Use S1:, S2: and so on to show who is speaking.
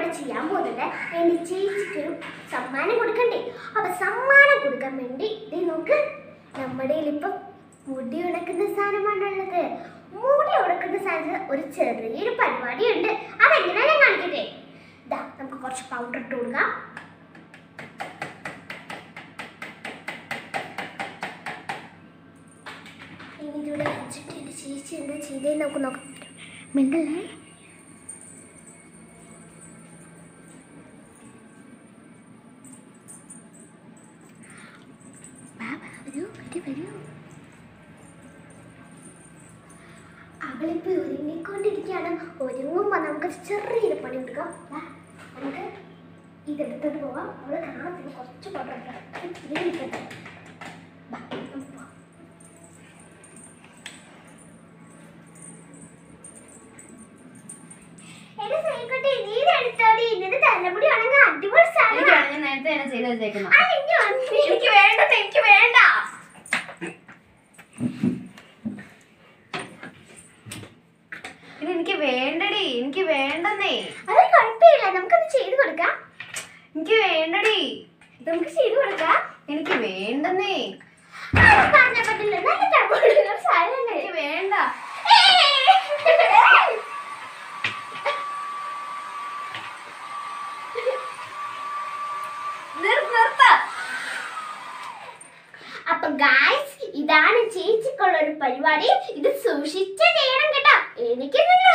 S1: ഇവിടെ ചെയ്യാൻ പോകുന്നത് എൻ്റെ ചേച്ചിക്കൊരു സമ്മാനം കൊടുക്കണ്ടേ അപ്പൊ സമ്മാനം കൊടുക്കാൻ വേണ്ടി ദേ നോക്ക് നമ്മുടെ ഇപ്പം മുടി ഉണക്കുന്ന സാധനമാണുള്ളത് മുടി ഉണക്കുന്ന സാധനത്തിന് ഒരു ചെറിയൊരു പരിപാടിയുണ്ട് അതെങ്ങനെയാ ഞാൻ കാണിക്കട്ടെ ഇതാ നമുക്ക് കുറച്ച് പൗഡർ ഇട്ട് കൊടുക്കാം ഇനി ഇതിവിടെ വെച്ചിട്ട് എൻ്റെ ചേച്ചി എന്താ ചെയ്തേ നമുക്ക് നോക്കാം മിണ്ടല്ലേ വാ, വാ, വരൂ വരൂ വരൂ അവളിപ്പോ ഒരുങ്ങിക്കൊണ്ടിരിക്കുകയാണ് ഒരുങ്ങുമ്പോ നമുക്ക് ചെറിയൊരു പണി എടുക്കാം വാ, നമുക്ക് ഇതെടുത്തോട്ട് പോവാം അവള് കാണത്തിന് കുറച്ച് പൗഡർ തലമുടി ഉണങ്ങാൻ അടിപൊളി സാധനം
S2: എനിക്കാണ് ഞാൻ നേരത്തെ തന്നെ ചെയ്ത് വെച്ചേക്കുന്നത്
S1: എനിക്ക്
S2: എനിക്ക് വേണ്ടത് എനിക്ക് വേണ്ട ഇത് എനിക്ക് വേണ്ടടി എനിക്ക് വേണ്ടെന്നേ
S1: അത് കുഴപ്പമില്ല നമുക്കത് ചെയ്തു കൊടുക്കാം
S2: എനിക്ക് വേണ്ടടി
S1: നമുക്ക് ചെയ്തു കൊടുക്കാം
S2: എനിക്ക് വേണ്ടെന്നേ
S1: അത് പറഞ്ഞാൽ പറ്റില്ല നല്ല തലമുടിയുള്ള സാധനങ്ങൾ
S2: എനിക്ക് വേണ്ട നിർത്ത് നിർത്ത
S1: അപ്പൊ ഗായ്സ് ഇതാണ് ചേച്ചിക്കുള്ള ഒരു പരിപാടി ഇത് സൂക്ഷിച്ച് ചെയ്യണം കേട്ടോ എനിക്കൊന്നും